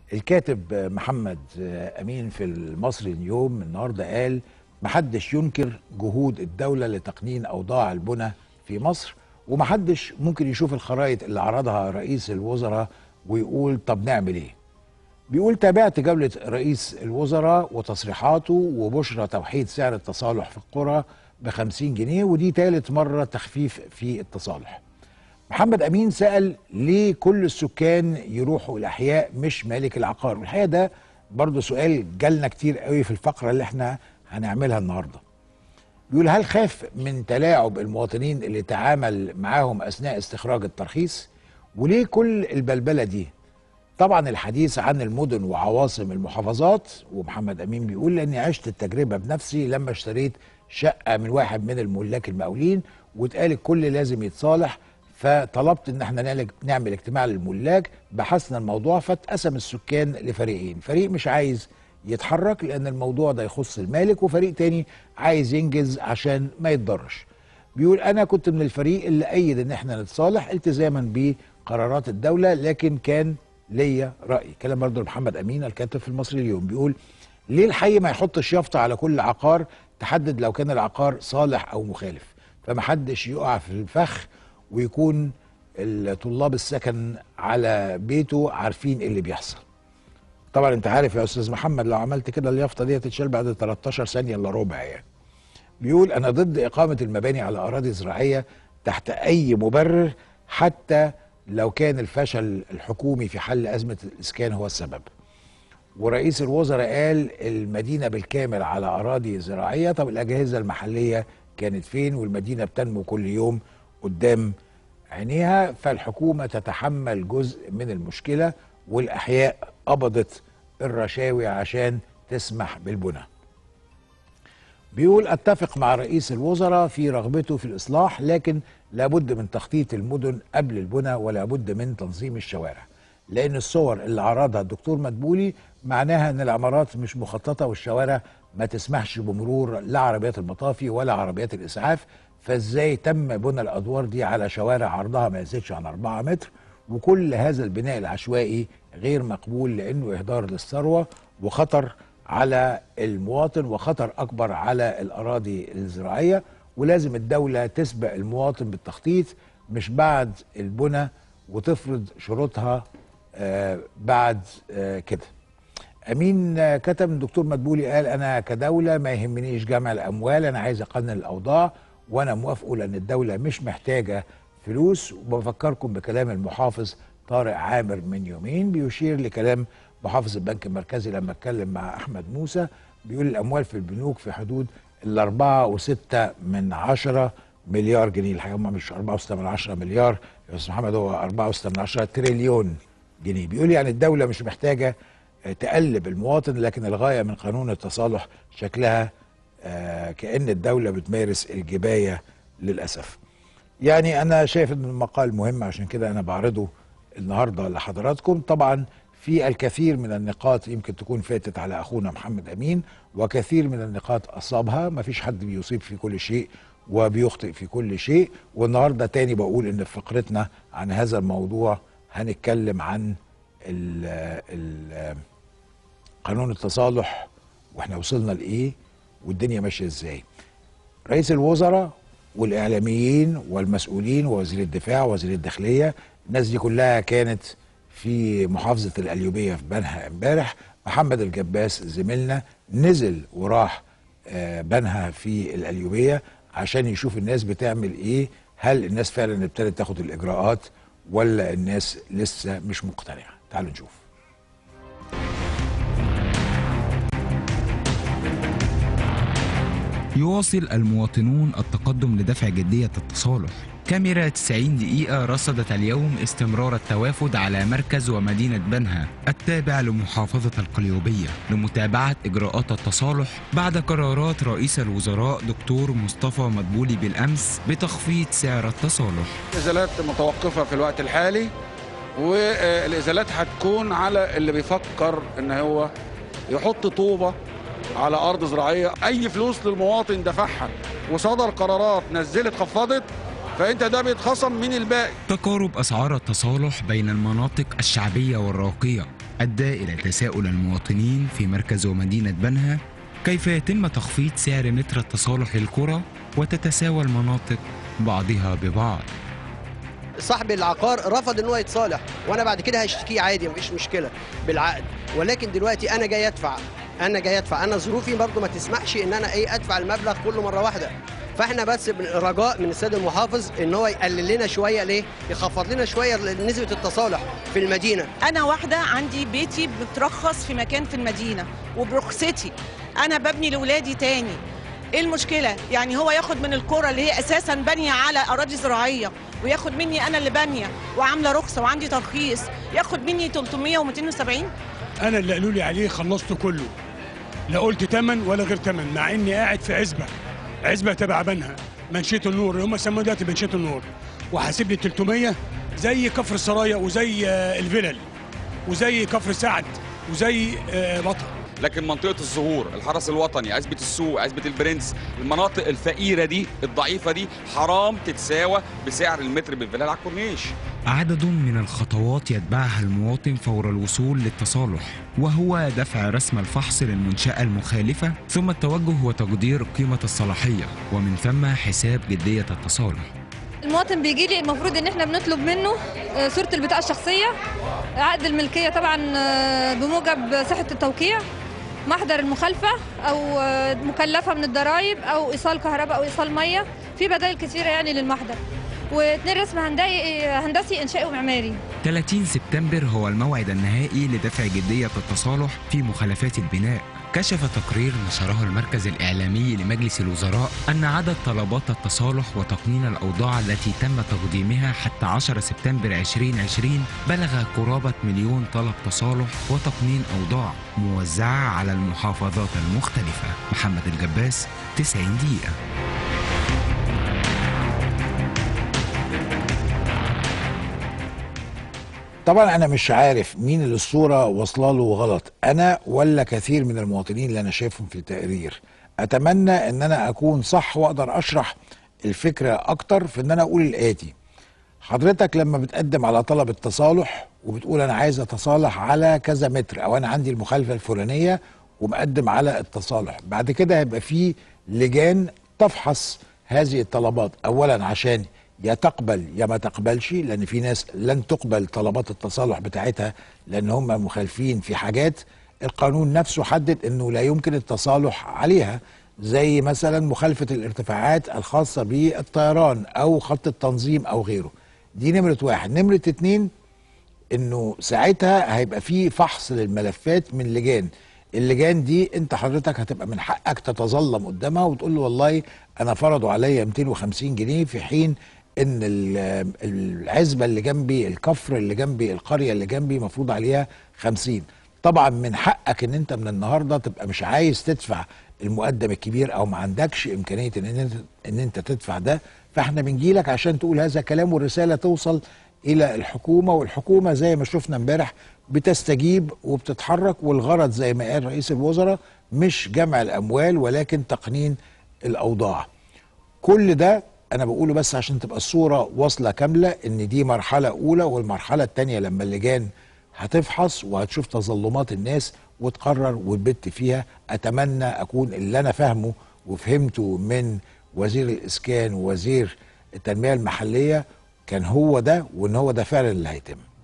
الكاتب محمد امين في المصري اليوم النهارده قال محدش ينكر جهود الدوله لتقنين اوضاع البنى في مصر ومحدش ممكن يشوف الخرائط اللي عرضها رئيس الوزراء ويقول طب نعمل ايه بيقول تابعت جولة رئيس الوزراء وتصريحاته وبشرى توحيد سعر التصالح في القرى ب 50 جنيه ودي ثالث مرة تخفيف في التصالح محمد أمين سأل ليه كل السكان يروحوا الأحياء مش مالك العقار والحقيقة ده برضو سؤال جالنا كتير قوي في الفقرة اللي احنا هنعملها النهاردة بيقول هل خاف من تلاعب المواطنين اللي تعامل معاهم أثناء استخراج الترخيص وليه كل البلبلة دي طبعا الحديث عن المدن وعواصم المحافظات ومحمد امين بيقول لاني عشت التجربه بنفسي لما اشتريت شقه من واحد من الملاك المقاولين واتقال الكل لازم يتصالح فطلبت ان احنا نعمل اجتماع للملاك بحثنا الموضوع فاتقسم السكان لفريقين فريق مش عايز يتحرك لان الموضوع ده يخص المالك وفريق تاني عايز ينجز عشان ما يتضرش بيقول انا كنت من الفريق اللي ايد ان احنا نتصالح التزاما بقرارات الدوله لكن كان ليا راي كلام برضه محمد امين الكاتب في المصري اليوم بيقول ليه الحي ما يحطش يافطه على كل عقار تحدد لو كان العقار صالح او مخالف فمحدش يقع في الفخ ويكون طلاب السكن على بيته عارفين ايه اللي بيحصل طبعا انت عارف يا استاذ محمد لو عملت كده اليافطه دي تتشال بعد 13 ثانيه الا ربع يعني بيقول انا ضد اقامه المباني على اراضي زراعيه تحت اي مبرر حتى لو كان الفشل الحكومي في حل أزمة الإسكان هو السبب ورئيس الوزراء قال المدينة بالكامل على أراضي زراعية طب الأجهزة المحلية كانت فين والمدينة بتنمو كل يوم قدام عينيها فالحكومة تتحمل جزء من المشكلة والأحياء قبضت الرشاوي عشان تسمح بالبنى بيقول اتفق مع رئيس الوزراء في رغبته في الاصلاح لكن لابد من تخطيط المدن قبل البنى ولابد من تنظيم الشوارع لان الصور اللي عرضها الدكتور مدبولي معناها ان العمارات مش مخططه والشوارع ما تسمحش بمرور لا عربيات المطافي ولا عربيات الاسعاف فازاي تم بنى الادوار دي على شوارع عرضها ما يزيدش عن 4 متر وكل هذا البناء العشوائي غير مقبول لانه اهدار للثروه وخطر على المواطن وخطر اكبر على الاراضي الزراعيه ولازم الدوله تسبق المواطن بالتخطيط مش بعد البنى وتفرض شروطها آه بعد آه كده امين آه كتب الدكتور مدبولي قال انا كدوله ما يهمنيش جمع الاموال انا عايز اقنن الاوضاع وانا موافقه لان الدوله مش محتاجه فلوس وبفكركم بكلام المحافظ طارق عامر من يومين بيشير لكلام محافظ البنك المركزي لما اتكلم مع احمد موسى بيقول الاموال في البنوك في حدود الأربعة وستة من عشرة مليار جنيه الحقيقة هم مش أربعة وستة من عشرة مليار يا أستاذ محمد هو أربعة وستة من عشرة تريليون جنيه بيقول يعني الدولة مش محتاجة تقلب المواطن لكن الغاية من قانون التصالح شكلها آه كأن الدولة بتمارس الجباية للأسف يعني أنا شايف أن المقال مهم عشان كده أنا بعرضه النهاردة لحضراتكم طبعا في الكثير من النقاط يمكن تكون فاتت على اخونا محمد امين وكثير من النقاط اصابها ما فيش حد بيصيب في كل شيء وبيخطئ في كل شيء والنهارده تاني بقول ان في فقرتنا عن هذا الموضوع هنتكلم عن ال ال قانون التصالح واحنا وصلنا لايه والدنيا ماشيه ازاي رئيس الوزراء والاعلاميين والمسؤولين ووزير الدفاع ووزير الداخليه الناس دي كلها كانت في محافظة القليوبية في بنها امبارح محمد الجباس زميلنا نزل وراح بنها في القليوبية عشان يشوف الناس بتعمل ايه هل الناس فعلا ابتدت تاخد الاجراءات ولا الناس لسه مش مقتنعة تعالوا نشوف يواصل المواطنون التقدم لدفع جدية التصالح كاميرا 90 دقيقة رصدت اليوم استمرار التوافد على مركز ومدينة بنها التابع لمحافظة القليوبية لمتابعة إجراءات التصالح بعد قرارات رئيس الوزراء دكتور مصطفى مدبولي بالأمس بتخفيض سعر التصالح الإزالات متوقفة في الوقت الحالي والإزالات هتكون على اللي بيفكر إن هو يحط طوبة على أرض زراعية أي فلوس للمواطن دفعها وصدر قرارات نزلت خفضت فانت ده بيتخصم من الباقي تقارب أسعار التصالح بين المناطق الشعبية والراقية أدى إلى تساؤل المواطنين في مركز ومدينة بنها كيف يتم تخفيض سعر متر التصالح للقرى وتتساوى المناطق بعضها ببعض صاحب العقار رفض ان هو يتصالح وانا بعد كده هشتكيه عادي مفيش مشكله بالعقد ولكن دلوقتي انا جاي ادفع انا جاي ادفع انا ظروفي برضو ما تسمحش ان انا ايه ادفع المبلغ كله مره واحده فاحنا بس رجاء من السيد المحافظ ان هو يقلل لنا شويه ليه يخفض لنا شويه نسبه التصالح في المدينه انا واحده عندي بيتي بترخص في مكان في المدينه وبرخصتي انا ببني لاولادي تاني ايه المشكله يعني هو ياخد من القرى اللي هي اساسا بانيه على اراضي زراعيه وياخد مني انا اللي بانيه وعامله رخصه وعندي ترخيص ياخد مني 300 و270 انا اللي قالوا لي عليه خلصته كله لا قلت تمن ولا غير تمن مع اني قاعد في عزبه عزبه تبع بنها منشيه النور اللي هم سموها دلوقتي منشيه النور وحاسب لي 300 زي كفر السرايا وزي آه، الفلل وزي كفر سعد وزي آه، بطن لكن منطقه الظهور الحرس الوطني عزبه السوق عزبه البرنس المناطق الفقيره دي الضعيفه دي حرام تتساوى بسعر المتر بالفلال على الكورنيش عدد من الخطوات يتبعها المواطن فور الوصول للتصالح وهو دفع رسم الفحص للمنشأة المخالفة ثم التوجه وتقدير قيمة الصلاحية ومن ثم حساب جدية التصالح المواطن بيجي لي المفروض ان احنا بنطلب منه آه، صورة البطاقة الشخصية عقد الملكية طبعا آه، بموجب صحة التوقيع محضر المخالفة او آه، مكلفة من الضرائب او ايصال كهرباء او ايصال مية في بدائل كثيرة يعني للمحضر واثنين رسم هندسي هندسي انشائي ومعماري 30 سبتمبر هو الموعد النهائي لدفع جدية التصالح في مخالفات البناء كشف تقرير نشره المركز الإعلامي لمجلس الوزراء أن عدد طلبات التصالح وتقنين الأوضاع التي تم تقديمها حتى 10 سبتمبر 2020 بلغ قرابة مليون طلب تصالح وتقنين أوضاع موزعة على المحافظات المختلفة محمد الجباس 90 دقيقة طبعا انا مش عارف مين اللي الصوره واصله له غلط انا ولا كثير من المواطنين اللي انا شايفهم في التقرير اتمنى ان انا اكون صح واقدر اشرح الفكره اكتر في ان انا اقول الاتي حضرتك لما بتقدم على طلب التصالح وبتقول انا عايز اتصالح على كذا متر او انا عندي المخالفه الفلانيه ومقدم على التصالح بعد كده هيبقى في لجان تفحص هذه الطلبات اولا عشان يا تقبل يا ما تقبلش لان في ناس لن تقبل طلبات التصالح بتاعتها لان هم مخالفين في حاجات القانون نفسه حدد انه لا يمكن التصالح عليها زي مثلا مخالفه الارتفاعات الخاصه بالطيران او خط التنظيم او غيره دي نمره واحد نمره اتنين انه ساعتها هيبقى في فحص للملفات من لجان اللجان دي انت حضرتك هتبقى من حقك تتظلم قدامها وتقول له والله انا فرضوا عليا 250 جنيه في حين ان ال- العزبه اللي جنبي الكفر اللي جنبي القريه اللي جنبي مفروض عليها 50 طبعا من حقك ان انت من النهارده تبقى مش عايز تدفع المقدم الكبير او ما عندكش امكانيه ان انت ان انت تدفع ده فاحنا بنجيلك عشان تقول هذا الكلام والرساله توصل الى الحكومه والحكومه زي ما شفنا امبارح بتستجيب وبتتحرك والغرض زي ما قال رئيس الوزراء مش جمع الاموال ولكن تقنين الاوضاع كل ده انا بقوله بس عشان تبقى الصوره واصله كامله ان دي مرحله اولى والمرحله الثانيه لما اللجان هتفحص وهتشوف تظلمات الناس وتقرر وتبت فيها اتمنى اكون اللي انا فاهمه وفهمته من وزير الاسكان ووزير التنميه المحليه كان هو ده وان هو ده فعلا اللي هيتم